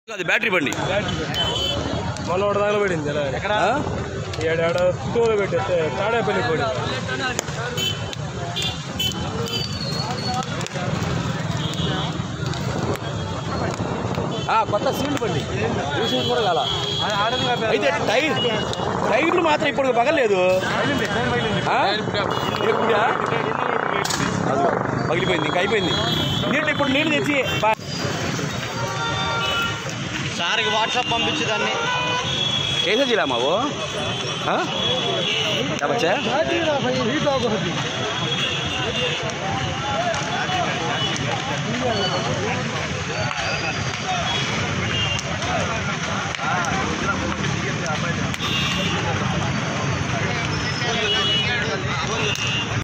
అది బ్యాటరీ బండి మొన్న ఒకటి దాకా పడింది ఇలా ఎక్కడ ఆ? ఏడాడ పుట్టూరు పెట్టేస్తే తాడేపల్లి పడి ఆ, కొత్త సీల్డ్ బండి రీసెంట్ కూడా కాల అయితే టైర్ టైర్లు మాత్రం ఇప్పుడు పగలేదు ఆ? ఎప్పుడా? అదిగో, పగిలిపోయింది ఇంకా అయిపోయింది నీళ్ళు ఇప్పుడు నీళ్ళు తెచ్చి బా- సార్కి వాట్సాప్ పంపించి దాన్ని కేసేజీలా మావు ఆ? చెప్పచ్చా